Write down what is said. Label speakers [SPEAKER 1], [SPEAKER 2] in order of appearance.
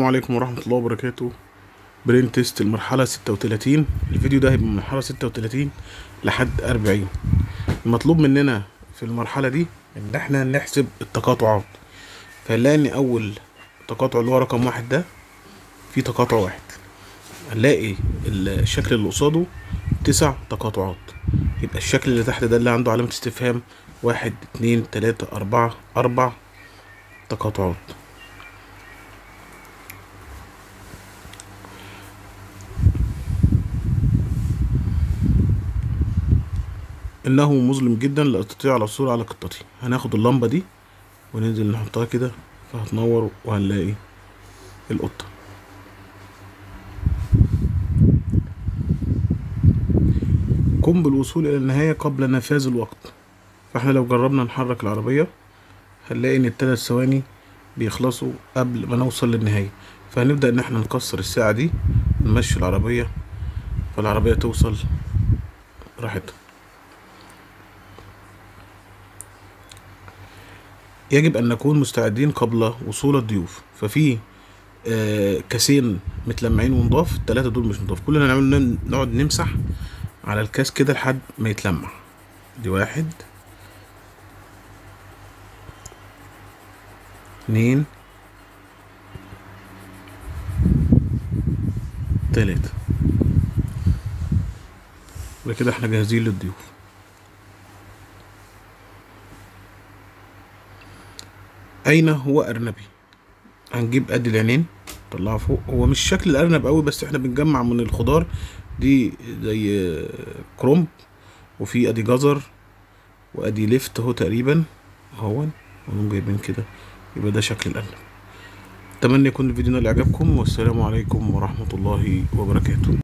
[SPEAKER 1] السلام عليكم ورحمة الله وبركاته برين تيست المرحلة ستة وتلاتين الفيديو ده هيبقى من المرحلة ستة وتلاتين لحد أربعين المطلوب مننا في المرحلة دي إن احنا نحسب التقاطعات فهنلاقي إن أول تقاطع اللي هو رقم واحد ده فيه تقاطع واحد هنلاقي الشكل اللي قصاده تسع تقاطعات يبقى الشكل اللي تحت ده اللي عنده علامة استفهام واحد اتنين تلاتة أربعة أربع تقاطعات انه مظلم جدا لا استطيع العثور على قطتي هناخد اللمبه دي وننزل نحطها كده فهتنور وهنلاقي القطه قم بالوصول الى النهايه قبل نفاذ الوقت فاحنا لو جربنا نحرك العربيه هنلاقي ان الثلاث ثواني بيخلصوا قبل ما نوصل للنهايه فهنبدا ان احنا نكسر الساعه دي نمشي العربيه فالعربيه توصل راحتها يجب أن نكون مستعدين قبل وصول الضيوف ففي آه كاسين متلمعين ونضاف التلاتة دول مش نضاف كل اللي هنعمله نقعد نمسح على الكاس كده لحد ما يتلمع دي واحد اتنين تلاتة وكده احنا جاهزين للضيوف أين هو أرنبي؟ هنجيب أدي العينين نطلعها فوق هو مش شكل الأرنب قوي بس احنا بنجمع من الخضار دي زي كرومب وفي أدي جزر وأدي لفت اهو تقريبا اهو ونقوم جايبين كده يبقى ده شكل الأرنب أتمنى يكون الفيديو نال إعجابكم والسلام عليكم ورحمة الله وبركاته